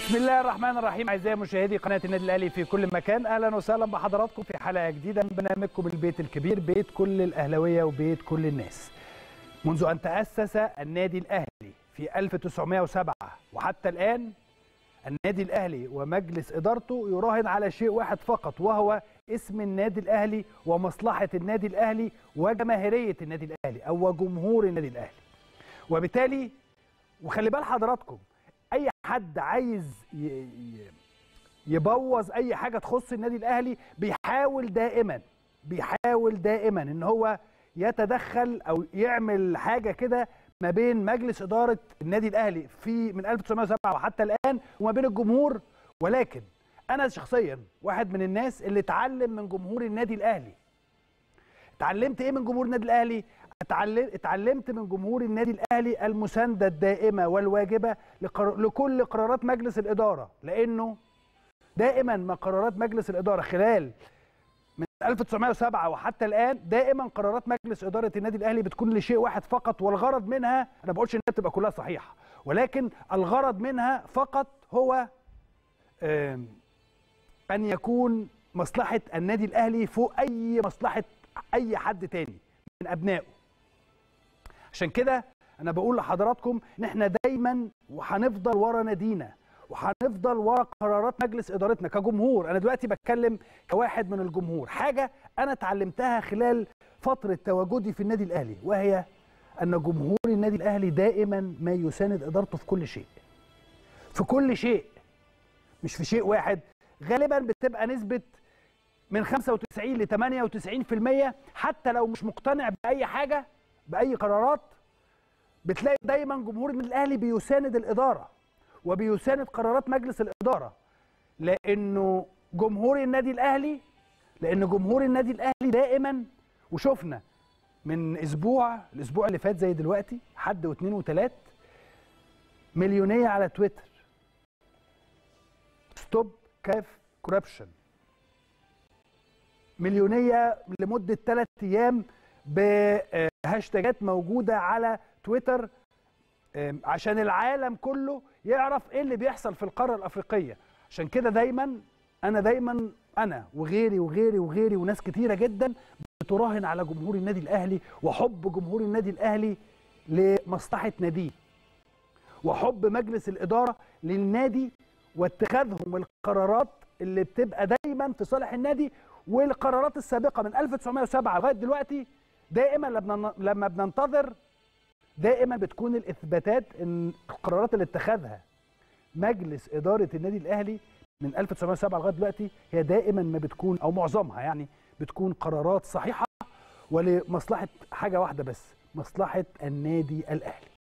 بسم الله الرحمن الرحيم اعزائي مشاهدي قناه النادي الاهلي في كل مكان اهلا وسهلا بحضراتكم في حلقه جديده من برنامجكم البيت الكبير بيت كل الاهلاويه وبيت كل الناس منذ ان تاسس النادي الاهلي في 1907 وحتى الان النادي الاهلي ومجلس ادارته يراهن على شيء واحد فقط وهو اسم النادي الاهلي ومصلحه النادي الاهلي وجماهيريه النادي الاهلي او جمهور النادي الاهلي وبالتالي وخلي بال حضراتكم اي حد عايز ي- ي- يبوظ اي حاجه تخص النادي الاهلي بيحاول دائما بيحاول دائما ان هو يتدخل او يعمل حاجه كده ما بين مجلس اداره النادي الاهلي في من 1907 وحتى الان وما بين الجمهور ولكن انا شخصيا واحد من الناس اللي اتعلم من جمهور النادي الاهلي اتعلمت ايه من جمهور النادي الاهلي اتعلم اتعلمت من جمهور النادي الاهلي المسانده الدائمه والواجبه لقر... لكل قرارات مجلس الاداره لانه دائما ما قرارات مجلس الاداره خلال من 1907 وحتى الان دائما قرارات مجلس اداره النادي الاهلي بتكون لشيء واحد فقط والغرض منها انا ما بقولش انها تبقى كلها صحيحه ولكن الغرض منها فقط هو آم، ان يكون مصلحه النادي الاهلي فوق اي مصلحه اي حد تاني من ابنائه عشان كده انا بقول لحضراتكم ان احنا دايما وهنفضل ورا نادينا وهنفضل ورا قرارات مجلس ادارتنا كجمهور انا دلوقتي بتكلم كواحد من الجمهور حاجه انا اتعلمتها خلال فتره تواجدي في النادي الاهلي وهي ان جمهور النادي الاهلي دائما ما يساند ادارته في كل شيء في كل شيء مش في شيء واحد غالبا بتبقى نسبه من 95 ل 98% حتى لو مش مقتنع باي حاجه باي قرارات بتلاقي دايما جمهور النادي الاهلي بيساند الاداره وبيساند قرارات مجلس الاداره لانه جمهور النادي الاهلي لان جمهور النادي الاهلي دائما وشفنا من اسبوع الاسبوع اللي فات زي دلوقتي حد واثنين وثلاث مليونيه على تويتر ستوب كاف كوربشن مليونيه لمده ثلاث ايام بهاشتاجات موجوده على تويتر آم، عشان العالم كله يعرف ايه اللي بيحصل في القاره الافريقيه عشان كده دايما انا دايما انا وغيري وغيري وغيري وناس كتيره جدا بتراهن على جمهور النادي الاهلي وحب جمهور النادي الاهلي لمصلحه ناديه وحب مجلس الاداره للنادي واتخاذهم القرارات اللي بتبقى دايما في صالح النادي والقرارات السابقه من 1907 لغايه دلوقتي دائما لما لما بننتظر دائما بتكون الاثباتات ان القرارات اللي اتخذها مجلس اداره النادي الاهلي من 1907 لغايه دلوقتي هي دائما ما بتكون او معظمها يعني بتكون قرارات صحيحه ولمصلحه حاجه واحده بس مصلحه النادي الاهلي